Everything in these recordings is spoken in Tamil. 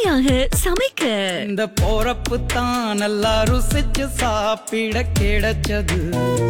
சுவையாக சமைக்க இந்த போறப்பு தான் நல்லா ருசிச்சு சாப்பிட கிடைச்சது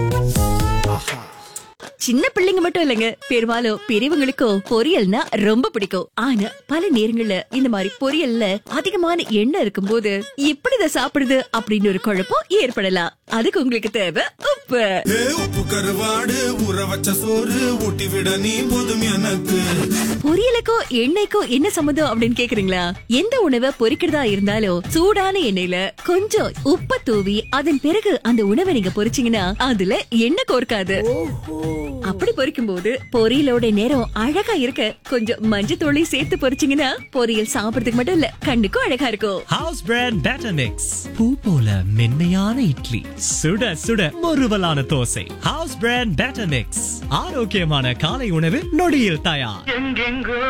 சின்ன பிள்ளைங்க மட்டும் இல்லைங்க பெரும்பாலும் பெரியவங்களுக்கோ பொரியல்னா ரொம்ப பிடிக்கும் ஆனா பல நேரங்கள்ல இந்த மாதிரி பொரியல்ல அதிகமான எண்ணெய் இருக்கும்போது எப்படி இதை சாப்பிடுது அப்படின்னு ஒரு குழப்பம் ஏற்படலாம் அதுக்கு உங்களுக்கு தேவை உப்பு ஏ, உப்பு கருவாடு ஊற வச்ச சோறு ஊட்டி விட நீ போதும் எனக்கு பொரியலுக்கோ எண்ணெய்க்கோ என்ன சம்மந்தம் அப்படின்னு கேக்குறீங்களா எந்த உணவை பொரிக்கிறதா இருந்தாலும் சூடான எண்ணெயில கொஞ்சம் உப்ப தூவி அதன் பிறகு அந்த உணவை நீங்க பொரிச்சீங்கன்னா அதுல எண்ணெய் கோர்க்காது அப்படி பொரிக்கும் போது பொரியலோட நேரம் அழகா இருக்க கொஞ்சம் மஞ்சத்தூளை சேர்த்து பொரிச்சீங்கன்னா பொரியல் சாப்பிடறதுக்கு மட்டும் இல்ல கண்ணுக்கும் அழகா இருக்கும் ஹவுஸ் பிராண்ட் பேட்டர் மிக்ஸ் பூ போல மென்மையான இட்லி சுட சுட முறுவலான dosa house brand batter mix ஆரோக்கியமான காலை உணவு நொடியில் தயார் எங்கெங்கோ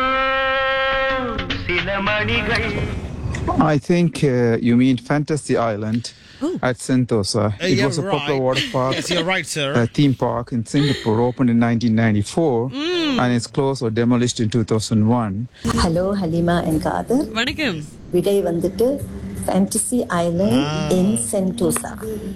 சில மணிகள் I think uh, you mean Fantasy Island at Sentosa. Uh, it yeah, was a popular right. water park, Yes, you're right, sir. uh, theme park in Singapore, opened in 1994, and it's closed or demolished in 2001. Hello Halima and Khader வணக்கம் விடை வந்துட்டு fantasy island in Sentosa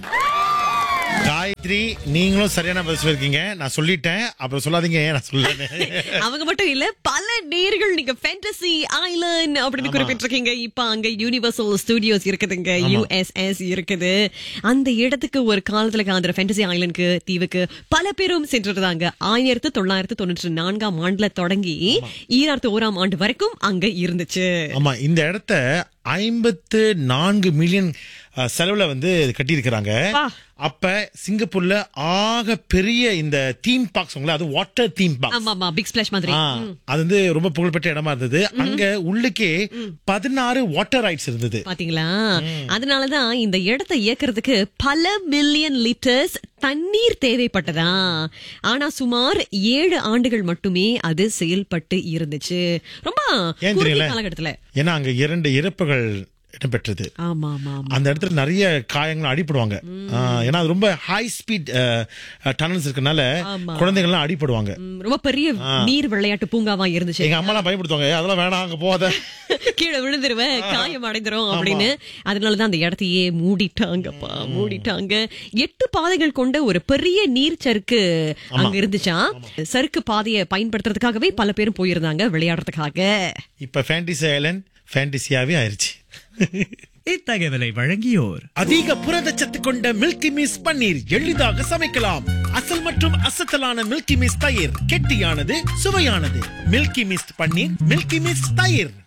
Gayathri நீங்களும் சரியான பதில் சொல்லிருக்கீங்க நான் சொல்லிட்டேன் அப்புறம் சொல்லாதீங்க ஏன் நான் சொல்லல அவங்க மட்டும் இல்ல பல நேர்கள் நீங்க ஃபேண்டசி ஐலண்ட் அப்படின்னு குறிப்பிட்டிருக்கீங்க இப்ப அங்க யூனிவர்சல் ஸ்டுடியோஸ் இருக்குதுங்க யுஎஸ்எஸ் இருக்குது அந்த இடத்துக்கு ஒரு காலத்துல அந்த ஃபேண்டசி ஐலண்டுக்கு தீவுக்கு பல பேரும் சென்றிருந்தாங்க ஆயிரத்து தொள்ளாயிரத்து தொண்ணூற்றி நான்காம் ஆண்டுல தொடங்கி ஈராயிரத்து ஓராம் ஆண்டு வரைக்கும் அங்க இருந்துச்சு ஆமா இந்த இடத்த ஐம்பத்து நான்கு மில்லியன் அஹ், செலவுல வந்து கட்டியிருக்கிறாங்க பா. அப்ப சிங்கப்பூர்ல ஆக பெரிய இந்த தீம் பார்க்ஸ் அது வாட்டர் தீம் பார்க் ஆமா ஆமா பிக் ஸ்பிளாஷ் மாதிரி ஆ, அது வந்து ரொம்ப புகழ்பெற்ற இடமா இருந்தது அங்க உள்ளுக்கே பதினாறு வாட்டர் ரைட்ஸ் இருந்தது பாத்தீங்களா அதனாலதான் இந்த இடத்தை இயக்குறதுக்கு பல மில்லியன் லிட்டர்ஸ் தண்ணீர் தேவைப்பட்டதா ஆனா சுமார் ஏழு ஆண்டுகள் மட்டுமே அது செயல்பட்டு இருந்துச்சு ரொம்ப ஏன் குறுகிய தெரியல காலகட்டத்துல ஏன்னா அங்க இரண்டு இறப்புகள் இடம்பெற்றது ஆமா ஆமா ஆமா அந்த இடத்துல நிறைய காயங்கள் அடிப்படுவாங்க ஆ, ஏன்னா அது ரொம்ப ஹை ஸ்பீட் டனல்ஸ் இருக்கனால ஆமா. குழந்தைகள்லாம் அடிப்படுவாங்க ம், ரொம்ப பெரிய நீர் விளையாட்டு பூங்காவா இருந்துச்சு எங்க அம்மாலாம் பயப்படுத்துவாங்க "ஏய், அதெல்லாம் வேணாம் அங்க போகாத கீழே விழுந்துருவேன் காயம் அடைந்துரும் அப்படின்னு அதனாலதான் அந்த இடத்தையே மூடிட்டாங்கப்பா மூடிட்டாங்க எட்டு பாதைகள் கொண்ட ஒரு பெரிய நீர் சறுக்கு அங்க இருந்துச்சா சறுக்கு பாதையை பயன்படுத்துறதுக்காகவே பல பேரும் போயிருந்தாங்க விளையாடுறதுக்காக இப்ப ஃபேண்டசி ஐலண்ட் ஃபேண்டசியாவே ஆயிருச்சு இத்தகவலை வழங்கியோர் அதிக புரதச்சத்து கொண்ட மில்கி மிஸ் பன்னீர் எளிதாக சமைக்கலாம் அசல் மற்றும் அசத்தலான மில்கி மிஸ் தயிர் கெட்டியானது சுவையானது Milky Mist paneer Milky Mist தயிர்